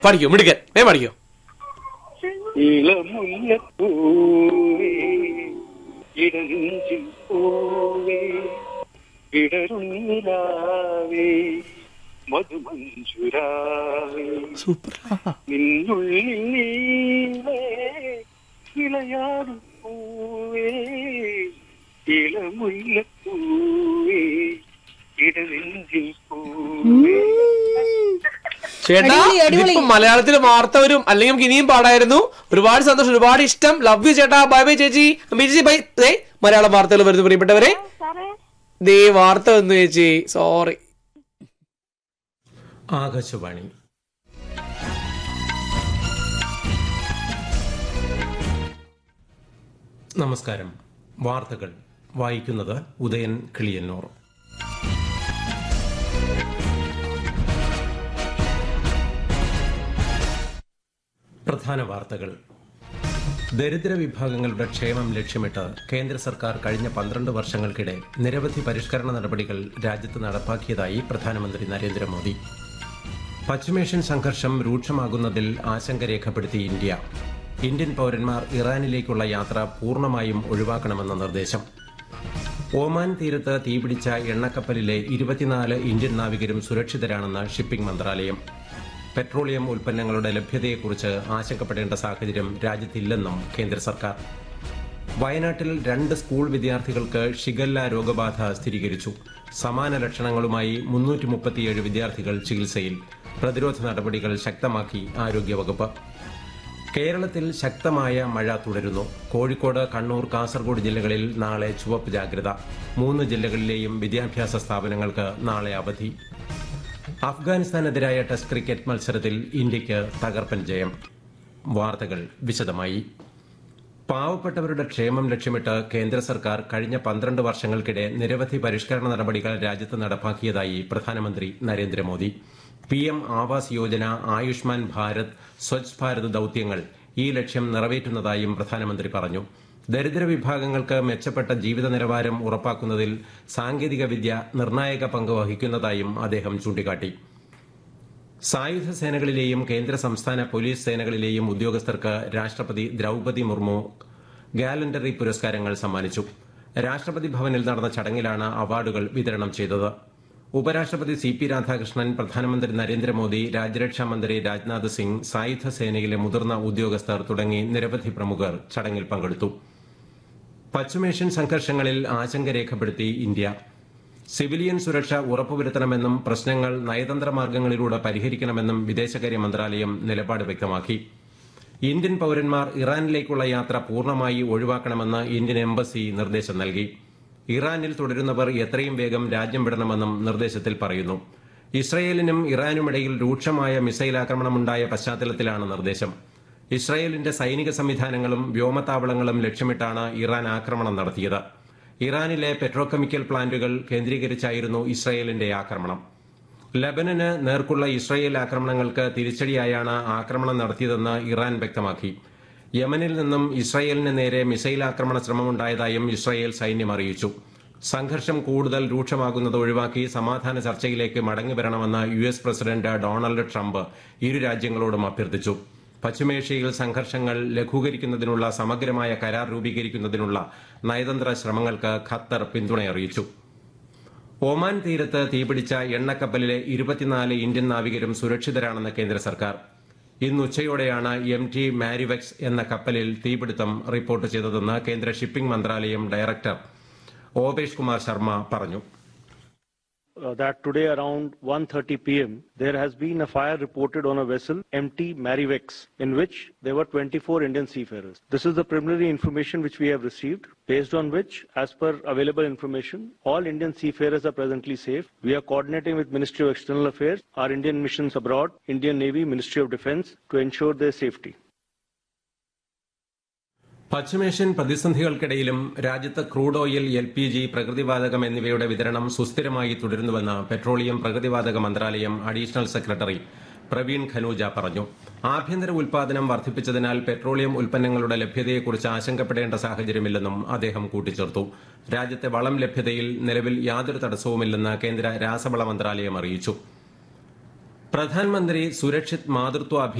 പഠിക്കോ മിടുക്കൻ വേ പഠിക്കോ ഇളമുല്ലപ്പൂവേ ഇടനെഞ്ചിൽ പൂവേ ഇടരുന്നിലാവേ മധുമഞ്ജുരാവേ സൂപ്പർ നിന്നുള്ളിൽ നീളേ ഇളയാടും പൂവേ ഇളമുല്ലപ്പൂവേ ഇടനെഞ്ചിൽ പൂവേ ചേട്ടാ അടിപൊളി, അടിപൊളി. ഇതിപ്പോ മലയാളത്തിൽ വാർത്ത വരും അല്ലെങ്കിൽ നമുക്ക് ഇനിയും പാടായിരുന്നു ഒരുപാട് സന്തോഷം ഒരുപാട് ഇഷ്ടം ലവ് യു ചേട്ടാ ബൈ ബൈ ചേച്ചി അമ്മി ചേച്ചി ബൈ ദേ മലയാളം വാർത്തകൾ വരുന്നു പ്രിയപ്പെട്ടവരെ ദേ വാർത്ത വന്നു ചേച്ചി സോറി ആകാശവാണി നമസ്കാരം വാർത്തകൾ വായിക്കുന്നത് ഉദയൻ കിളിയന്നൂർ പ്രധാന വാർത്തകൾ ദരിദ്ര വിഭാഗങ്ങളുടെ ക്ഷേമം ലക്ഷ്യമിട്ട് കേന്ദ്ര സർക്കാർ കഴിഞ്ഞ പന്ത്രണ്ട് വർഷങ്ങൾക്കിടെ നിരവധി പരിഷ്കരണ നടപടികൾ രാജ്യത്ത് നടപ്പാക്കിയതായി പ്രധാനമന്ത്രി നരേന്ദ്രമോദി പശ്ചിമേഷ്യൻ സംഘർഷം രൂക്ഷമാകുന്നതിൽ ആശങ്ക രേഖപ്പെടുത്തി ഇന്ത്യ ഇന്ത്യൻ പൌരന്മാർ ഇറാനിലേക്കുള്ള യാത്ര പൂർണ്ണമായും ഒഴിവാക്കണമെന്ന നിർദ്ദേശം ഒമാൻ തീരത്ത് തീപിടിച്ച എണ്ണക്കപ്പലിലെ ഇരുപത്തിനാല് ഇന്ത്യൻ നാവികരും സുരക്ഷിതരാണെന്ന് ഷിപ്പിംഗ് മന്ത്രാലയം പെട്രോളിയം ഉൽപ്പന്നങ്ങളുടെ ലഭ്യതയെക്കുറിച്ച് ആശങ്കപ്പെടേണ്ട സാഹചര്യം രാജ്യത്തില്ലെന്നും കേന്ദ്ര സർക്കാർ വയനാട്ടിൽ രണ്ട് സ്കൂൾ വിദ്യാർത്ഥികൾക്ക് ഷിഗല്ല രോഗബാധ സ്ഥിരീകരിച്ചു സമാന ലക്ഷണങ്ങളുമായി മുന്നൂറ്റി മുപ്പത്തിയേഴ് വിദ്യാർത്ഥികൾ ചികിത്സയിൽ പ്രതിരോധ നടപടികൾ ശക്തമാക്കി ആരോഗ്യവകുപ്പ് കേരളത്തിൽ ശക്തമായ മഴ തുടരുന്നു കോഴിക്കോട് കണ്ണൂർ കാസർഗോഡ് ജില്ലകളിൽ നാളെ ചുവപ്പ് ജാഗ്രത മൂന്ന് ജില്ലകളിലെയും വിദ്യാഭ്യാസ സ്ഥാപനങ്ങൾക്ക് നാളെ അവധി അഫ്ഗാനിസ്ഥാനെതിരായ ടെസ്റ്റ് ക്രിക്കറ്റ് മത്സരത്തിൽ ഇന്ത്യയ്ക്ക് തകർപ്പൻ ജയം വാർത്തകൾ വിശദമായി പാവപ്പെട്ടവരുടെ ക്ഷേമം ലക്ഷ്യമിട്ട് കേന്ദ്ര സർക്കാർ കഴിഞ്ഞ പന്ത്രണ്ട് വർഷങ്ങൾക്കിടെ നിരവധി പരിഷ്കരണ നടപടികൾ രാജ്യത്ത് നടപ്പാക്കിയതായി പ്രധാനമന്ത്രി നരേന്ദ്രമോദി പി എം ആവാസ് യോജന ആയുഷ്മാൻ ഭാരത് സ്വച്ഛ് ഭാരത് ദൌത്യങ്ങൾ ഈ ലക്ഷ്യം നിറവേറ്റുന്നതായും പ്രധാനമന്ത്രി പറഞ്ഞു ദരിദ്ര വിഭാഗങ്ങൾക്ക് മെച്ചപ്പെട്ട ജീവിത നിലവാരം ഉറപ്പാക്കുന്നതിൽ സാങ്കേതികവിദ്യ നിർണായക പങ്ക് വഹിക്കുന്നതായും അദ്ദേഹം ചൂണ്ടിക്കാട്ടി സായുധ സേനകളിലെയും കേന്ദ്ര സംസ്ഥാന പോലീസ് സേനകളിലെയും ഉദ്യോഗസ്ഥർക്ക് രാഷ്ട്രപതി ദ്രൌപതി മുർമു ഗാലണ്ടറി പുരസ്കാരങ്ങൾ സമ്മാനിച്ചു രാഷ്ട്രപതി ഭവനിൽ നടന്ന ചടങ്ങിലാണ് അവാർഡുകൾ വിതരണം ചെയ്തത് ഉപരാഷ്ട്രപതി സി പി രാധാകൃഷ്ണൻ പ്രധാനമന്ത്രി നരേന്ദ്രമോദി രാജ്യരക്ഷാ മന്ത്രി രാജ്നാഥ് സിംഗ് സായുധ സേനയിലെ മുതിർന്ന ഉദ്യോഗസ്ഥർ തുടങ്ങി നിരവധി പ്രമുഖർ ചടങ്ങിൽ പങ്കെടുത്തു പശ്ചിമേഷ്യൻ സംഘർഷങ്ങളിൽ ആശങ്ക രേഖപ്പെടുത്തി ഇന്ത്യ സിവിലിയൻ സുരക്ഷ ഉറപ്പുവരുത്തണമെന്നും പ്രശ്നങ്ങൾ നയതന്ത്ര മാർഗങ്ങളിലൂടെ പരിഹരിക്കണമെന്നും വിദേശകാര്യ മന്ത്രാലയം നിലപാട് വ്യക്തമാക്കി ഇന്ത്യൻ പൌരന്മാർ ഇറാനിലേക്കുള്ള യാത്ര പൂർണ്ണമായി ഒഴിവാക്കണമെന്ന് ഇന്ത്യൻ എംബസി നിർദ്ദേശം നൽകി ഇറാനിൽ തുടരുന്നവർ എത്രയും വേഗം രാജ്യം വിടണമെന്നും നിർദ്ദേശത്തിൽ പറയുന്നു ഇസ്രയേലിനും ഇറാനുമിടയിൽ രൂക്ഷമായ മിസൈൽ ആക്രമണമുണ്ടായ പശ്ചാത്തലത്തിലാണ് നിർദ്ദേശം ഇസ്രയേലിന്റെ സൈനിക സംവിധാനങ്ങളും വ്യോമത്താവളങ്ങളും ലക്ഷ്യമിട്ടാണ് ഇറാൻ ആക്രമണം നടത്തിയത് ഇറാനിലെ പെട്രോകെമിക്കൽ പ്ലാന്റുകൾ കേന്ദ്രീകരിച്ചായിരുന്നു ഇസ്രയേലിന്റെ ആക്രമണം ലബനന് നേർക്കുള്ള ഇസ്രയേൽ ആക്രമണങ്ങൾക്ക് തിരിച്ചടിയായാണ് ആക്രമണം നടത്തിയതെന്ന് ഇറാൻ വ്യക്തമാക്കി യമനിൽ നിന്നും ഇസ്രയേലിന് നേരെ മിസൈൽ ആക്രമണ ശ്രമമുണ്ടായതായും ഇസ്രയേൽ സൈന്യം അറിയിച്ചു സംഘർഷം കൂടുതൽ രൂക്ഷമാകുന്നത് ഒഴിവാക്കി സമാധാന ചർച്ചയിലേക്ക് മടങ്ങിവരണമെന്ന് U S president Donald Trump ഇരു രാജ്യങ്ങളോടും അഭ്യർത്ഥിച്ചു പശ്ചിമേഷ്യയിൽ സംഘർഷങ്ങൾ ലഘൂകരിക്കുന്നതിനുള്ള സമഗ്രമായ കരാർ രൂപീകരിക്കുന്നതിനുള്ള നയതന്ത്ര ശ്രമങ്ങൾക്ക് ഖത്തർ പിന്തുണയറിയിച്ചു ഒമാൻ തീരത്ത് തീപിടിച്ച എണ്ണക്കപ്പലിലെ ഇരുപത്തിനാല് ഇന്ത്യൻ നാവികരും സുരക്ഷിതരാണെന്ന് കേന്ദ്ര സർക്കാർ ഇന്ന് ഉച്ചയോടെയാണ് എം ടി മാരിവെക്സ് എന്ന കപ്പലിൽ തീപിടുത്തം റിപ്പോർട്ട് ചെയ്തതെന്ന് കേന്ദ്ര ഷിപ്പിംഗ് മന്ത്രാലയം ഡയറക്ടർ ഓപേഷ് കുമാർ ശർമ്മ പറഞ്ഞു uh, that today around 1:30 p.m. there has been a fire reported on a vessel MT Marivex in which there were 24 Indian seafarers. This is the preliminary information which we have received based on which as per available information all Indian seafarers are presently safe. We are coordinating with Ministry of External Affairs, our Indian missions abroad, Indian Navy, Ministry of Defense to ensure their safety. പശ്ചിമേഷ്യൻ പ്രതിസന്ധികൾക്കിടയിലും രാജ്യത്ത് crude oil L P G പ്രകൃതിവാതകം എന്നിവയുടെ വിതരണം സുസ്ഥിരമായി തുടരുന്നുവെന്ന് petroleum പ്രകൃതിവാതക മന്ത്രാലയം additional secretary Praveen ഖനൂജ പറഞ്ഞു ആഭ്യന്തര ഉൽപാദനം വർദ്ധിപ്പിച്ചതിനാൽ പെട്രോളിയം ഉൽപ്പന്നങ്ങളുടെ ലഭ്യതയെക്കുറിച്ച് ആശങ്കപ്പെടേണ്ട സാഹചര്യമില്ലെന്നും അദ്ദേഹം കൂട്ടിച്ചേർത്തു രാജ്യത്തെ വളം ലഭ്യതയിൽ നിലവിൽ യാതൊരു തടസ്സവുമില്ലെന്ന് കേന്ദ്ര രാസവള മന്ത്രാലയം അറിയിച്ചു പ്രധാൻമന്ത്രി സുരക്ഷിത് മാതൃത്വ